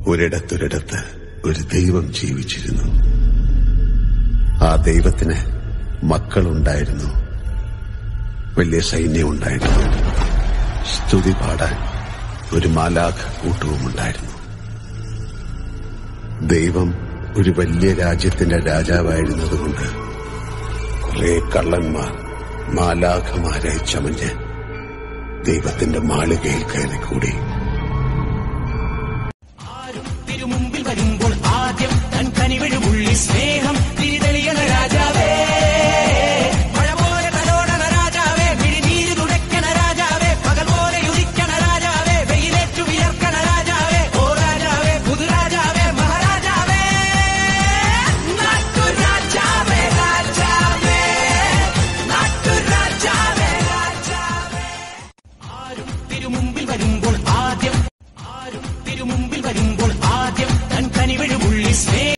ഒരിടത്തൊരിടത്ത് ഒരു ദൈവം ജീവിച്ചിരുന്നു ആ ദൈവത്തിന് മക്കളുണ്ടായിരുന്നു വലിയ സൈന്യമുണ്ടായിരുന്നു സ്തുതി പാടാൻ ഒരു മാലാഖ കൂട്ടവുമുണ്ടായിരുന്നു ദൈവം ഒരു വലിയ രാജ്യത്തിന്റെ രാജാവായിരുന്നതുകൊണ്ട് കുറെ കള്ളന്മാർ മാലാഖമാരായി ചമഞ്ഞ് ദൈവത്തിന്റെ മാളികയിൽ കയറിക്കൂടി തിരുമുമ്പിൽ വരുമ്പോൾ ആദ്യം തൻ കനിവിഴുള്ളി സ്നേഹം തിരിതെളിയണ രാജാവേ മഴ പോലെ തലോടണ രാജാവേ വിഴിനീര് തുടയ്ക്കണ രാജാവേ പകൽ പോലെ ഉദിക്കണ രാജാവേ വെയിലേറ്റു വിയർക്കണ രാജാവേ ഓ രാജാവേ പുതുരാജാവേ മഹാരാജാവേ നാട്ടുരാജാവേ രാജാവേ നാട്ടുരാജാവേ രാജാവേ ആരും തിരുമുമ്പിൽ വരുമ്പോൾ ആദ്യം ആരും തിരുമുമ്പിൽ വരുമ്പോൾ